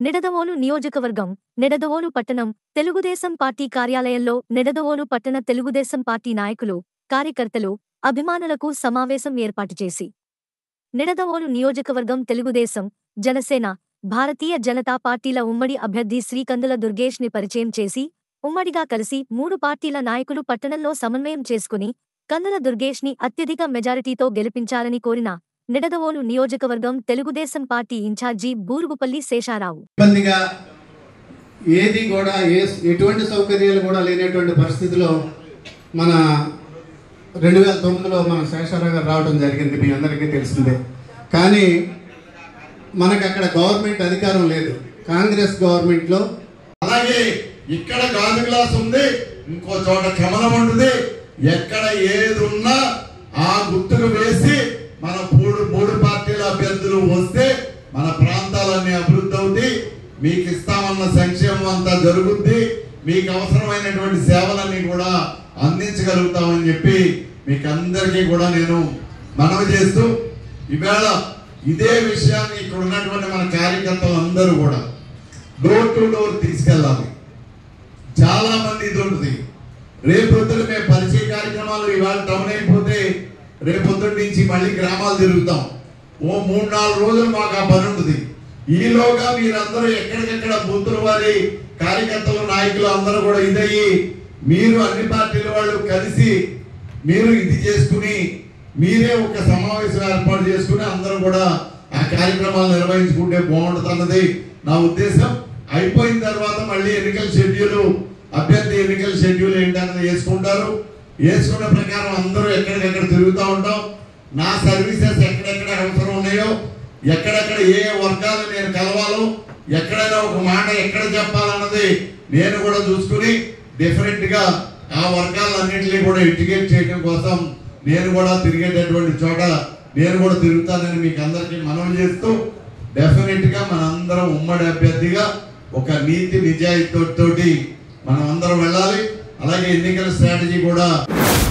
నిడదవోలు నియోజకవర్గం నిడదవోలు పట్టణం తెలుగుదేశం పార్టీ కార్యాలయంలో నిడదవోలు పట్టణ తెలుగుదేశం పార్టీ నాయకులు కార్యకర్తలు అభిమానులకు సమావేశం ఏర్పాటు చేసి నిడదవోలు నియోజకవర్గం తెలుగుదేశం జనసేన భారతీయ జనతా పార్టీల ఉమ్మడి అభ్యర్థి శ్రీకందుల దుర్గేష్ ని పరిచయం చేసి ఉమ్మడిగా కలిసి మూడు పార్టీల నాయకులు పట్టణంలో సమన్వయం చేసుకుని కందుల దుర్గేష్ ని అత్యధిక మెజారిటీతో గెలిపించాలని కోరిన నిడదవోలు నియోజకవర్గం తెలుగుదేశం పార్టీ ఇన్ఛార్జి బూరుగుపల్లి శేషారావు ఇబ్బందిగా ఏది కూడా ఏ ఎటువంటి సౌకర్యాలు కూడా లేనటువంటి పరిస్థితిలో మన రెండు వేల తొమ్మిదిలో మన శేషారావు గారు రావడం జరిగింది మీ అందరికీ తెలిసిందే కానీ మనకు అక్కడ గవర్నమెంట్ అధికారం లేదు కాంగ్రెస్ గవర్నమెంట్లో అలాగే ఇక్కడ గాజు గ్లాస్ ఉంది ఇంకో చోట కమలం ఉంటుంది ఎక్కడ ఏది ఉన్నా ఆ గుర్తుకు వేసి మన మూడు మూడు పార్టీల అభ్యర్థులు వస్తే మన ప్రాంతాలన్నీ అభివృద్ధి అవుతాయి మీకు ఇస్తామన్న సంక్షేమం అంతా జరుగుద్ది మీకు అవసరమైనటువంటి సేవలన్నీ కూడా అందించగలుగుతామని చెప్పి మీకు అందరికీ కూడా నేను మనవి చేస్తూ ఈవేళ ఇదే విషయాన్ని ఇక్కడ ఉన్నటువంటి మన కార్యకర్తలు అందరూ కూడా డోర్ టు డోర్ తీసుకెళ్ళాలి చాలా మంది ఇది ఉంటుంది రేపొద్దున మేము పరిచయ కార్యక్రమాలు ఇవాళ టౌన్ అయిపోతే రేపొద్దున నుంచి మళ్ళీ గ్రామాలు తిరుగుతాం ఓ మూడు నాలుగు రోజులు మాకు ఆ పని ఉంటుంది ఈలోగా మీరందరూ ఎక్కడికెక్కడ బూతుల వారి కార్యకర్తలు నాయకులు అందరూ కూడా ఇదయ్యి మీరు అన్ని పార్టీల వాళ్ళు కలిసి మీరు ఇది చేసుకుని మీరే ఒక సమావేశం ఏర్పాటు చేసుకుని అందరూ కూడా ఆ కార్యక్రమాలు నిర్వహించుకుంటే బాగుంటుంది అన్నది నా ఉద్దేశం అయిపోయిన తర్వాత మళ్ళీ ఎన్నికల షెడ్యూల్ అభ్యర్థి ఎన్నికల షెడ్యూల్ ఏంటన్నది వేసుకుంటారు వేసుకున్న ప్రకారం అందరూ ఎక్కడికెక్కడ తిరుగుతూ ఉంటాం నా సర్వీసెస్ ఎక్కడెక్కడ అవసరం ఉన్నాయో ఎక్కడెక్కడ ఏ వర్గాలు నేను కలవాలో ఎక్కడైనా ఒక మాట ఎక్కడ చెప్పాలన్నది నేను కూడా చూసుకుని డెఫినెట్ గా ఆ వర్గాలన్నింటినీ కూడా ఎడ్యుకేట్ చేయడం కోసం నేను కూడా తిరిగేటటువంటి చోట నేను కూడా తిరుగుతానని మీకు అందరికీ మనవి చేస్తూ డెఫినెట్ గా మనందరం ఉమ్మడి అభ్యర్థిగా ఒక నీతి నిజాయితీ తోటి మనం అందరం వెళ్ళాలి అలాగే ఎన్నికల స్ట్రాటజీ కూడా